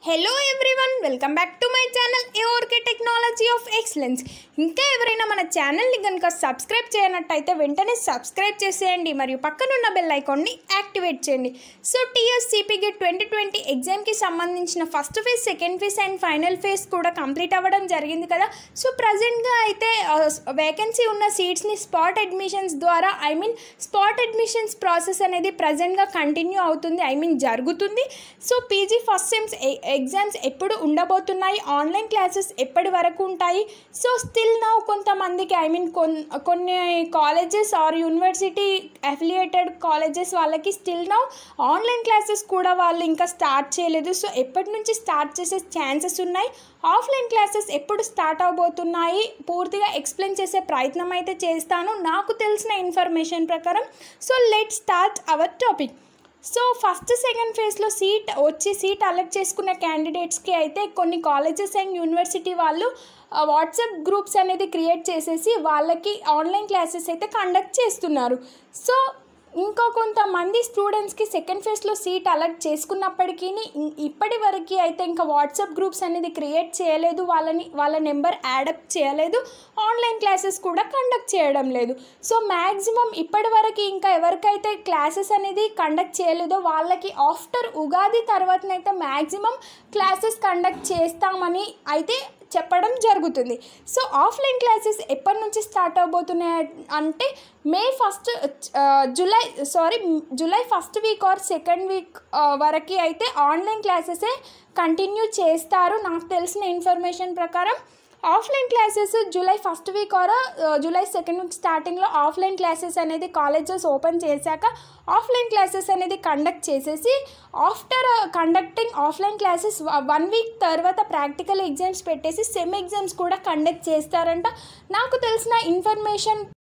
hello everyone welcome back to my channel ఏఓర్కే technology of excellence ఇంకా ఎవరైనా మన ఛానల్ని కనుక సబ్స్క్రైబ్ చేయనట్టయితే వెంటనే సబ్స్క్రైబ్ చేసేయండి మరియు పక్కనున్న బెల్ ఐకాన్ని యాక్టివేట్ చేయండి సో టీఎస్సీపీకి ట్వంటీ ట్వంటీ ఎగ్జామ్కి సంబంధించిన first phase second phase and final phase కూడా కంప్లీట్ అవ్వడం జరిగింది కదా సో ప్రజెంట్గా అయితే వేకెన్సీ ఉన్న సీట్స్ని స్పాట్ అడ్మిషన్స్ ద్వారా I mean spot admissions process అనేది ప్రజెంట్గా కంటిన్యూ అవుతుంది ఐ మీన్ జరుగుతుంది so PG first sems exams ఎప్పుడు ఉండబోతున్నాయి ఆన్లైన్ క్లాసెస్ ఎప్పటి వరకు ఉంటాయి సో స్టిల్ నా కొంతమందికి ఐ మీన్ కొన్ కొన్ని colleges or university affiliated colleges వాళ్ళకి స్టిల్ నా ఆన్లైన్ క్లాసెస్ కూడా వాళ్ళు ఇంకా స్టార్ట్ చేయలేదు సో ఎప్పటి నుంచి స్టార్ట్ చేసే ఛాన్సెస్ ఉన్నాయి ఆఫ్లైన్ క్లాసెస్ ఎప్పుడు స్టార్ట్ అవబోతున్నాయి పూర్తిగా ఎక్స్ప్లెయిన్ చేసే ప్రయత్నం అయితే చేస్తాను నాకు తెలిసిన ఇన్ఫర్మేషన్ ప్రకారం so let start our topic so first second ఫేజ్లో సీట్ వచ్చి సీట్ అలెక్ట్ చేసుకున్న క్యాండిడేట్స్కి అయితే కొన్ని కాలేజెస్ అండ్ యూనివర్సిటీ వాళ్ళు వాట్సాప్ గ్రూప్స్ అనేది క్రియేట్ చేసేసి వాళ్ళకి ఆన్లైన్ క్లాసెస్ అయితే కండక్ట్ చేస్తున్నారు సో ఇంకా కొంతమంది స్టూడెంట్స్కి సెకండ్ ఫేజ్లో సీట్ అలర్ట్ చేసుకున్నప్పటికీ ఇప్పటి వరకు అయితే ఇంకా వాట్సాప్ గ్రూప్స్ అనేది క్రియేట్ చేయలేదు వాళ్ళని వాళ్ళ నెంబర్ యాడప్ చేయలేదు ఆన్లైన్ క్లాసెస్ కూడా కండక్ట్ చేయడం లేదు సో మ్యాక్సిమం ఇప్పటి వరకు ఇంకా ఎవరికైతే క్లాసెస్ అనేది కండక్ట్ చేయలేదో వాళ్ళకి ఆఫ్టర్ ఉగాది తర్వాతనైతే మ్యాక్సిమం క్లాసెస్ కండక్ట్ చేస్తామని అయితే చెప్పడం జరుగుతుంది సో ఆఫ్లైన్ క్లాసెస్ ఎప్పటి నుంచి స్టార్ట్ అవబోతున్నాయి అంటే May first July sorry July first week or second week వరకు అయితే ఆన్లైన్ క్లాసెసే కంటిన్యూ చేస్తారు నాకు తెలిసిన ఇన్ఫర్మేషన్ ప్రకారం offline classes July first week or July second week స్టార్టింగ్లో ఆఫ్లైన్ క్లాసెస్ అనేది కాలేజెస్ ఓపెన్ చేశాక ఆఫ్లైన్ క్లాసెస్ అనేది కండక్ట్ చేసేసి after conducting offline classes one week తర్వాత ప్రాక్టికల్ ఎగ్జామ్స్ పెట్టేసి సెమ్ ఎగ్జామ్స్ కూడా కండక్ట్ చేస్తారంట నాకు తెలిసిన ఇన్ఫర్మేషన్